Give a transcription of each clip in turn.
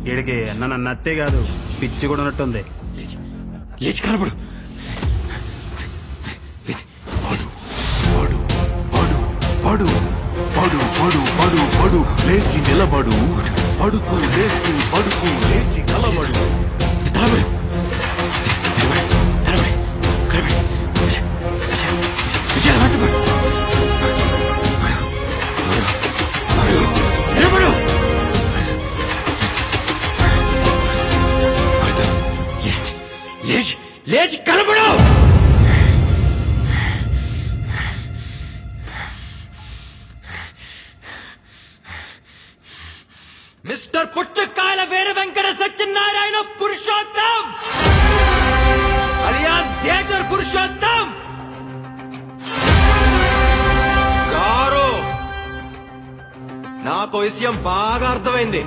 వీడికి నన్ను నత్తే కాదు పిచ్చి కూడా ఉన్నట్టుంది లేచి కనబడు పడు పడు పడు పడు పడు పడు పడు లేచి నిలబడు పడుకు లేస్తూ పడుకు లేచి కలబడు తలబడు తలబడి కనబడి విజయ పట్టుబడు నిలబడు లేచి లేచి లేచి కనబడు మిస్టర్ పుచ్చకాయల వీర వెంకట సత్యనారాయణ పురుషోత్తం అలియాస్ థియేటర్ పురుషోత్తం గారు నాకు విషయం బాగా అర్థమైంది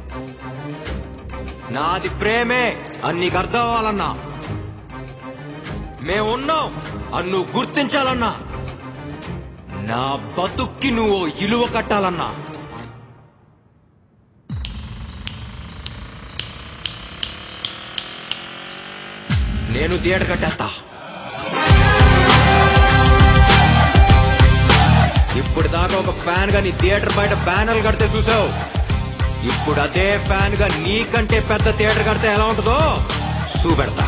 నాది ప్రేమే అని నీకు అర్థం అవ్వాలన్నా మేమున్నాం అని నువ్వు గుర్తించాలన్నా నా బతుక్కి నువ్వు ఇలువ కట్టాలన్నా నేను థియేటర్ కట్టేస్తా ఇప్పుడు దాకా ఒక ఫ్యాన్ గా నీ థియేటర్ బయట బ్యానర్లు కడితే చూసావు ఇప్పుడు అదే ఫ్యాన్ గా నీకంటే పెద్ద థియేటర్ కడితే ఎలా ఉంటుందో చూపెడతా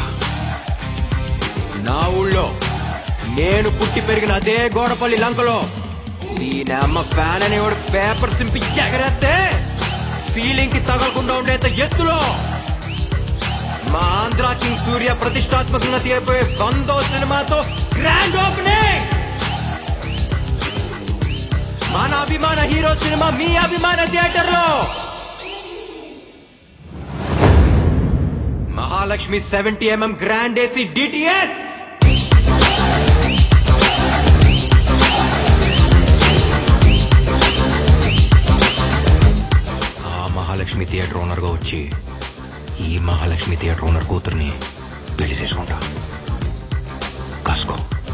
నా ఊళ్ళో నేను పుట్టి పెరిగిన అదే గోడపల్లి లంకలో దీని అమ్మ ఫ్యాన్ అనేవాడు పేపర్ సింపి ఎగరేస్తే సీలింగ్ కి తగలకుండా ఉండేంత ఎత్తులో మా ఆంధ్ర కింగ్ సూర్య ప్రతిష్టాత్మకంగా తీయబోయే వందో సినిమాతో గ్రాండ్ ఓపెనింగ్ మన అభిమాన హీరో సినిమా మీ అభిమాన థియేటర్ లో Mahalakshmi seventy MM grand AC DTS ఆ మహాలక్ష్మి థియేటర్ ఓనర్ గా వచ్చి ఈ మహాలక్ష్మి థియేటర్ ఓనర్ కూతుర్ని పెళ్లి చేసుకుంటా కాసుకో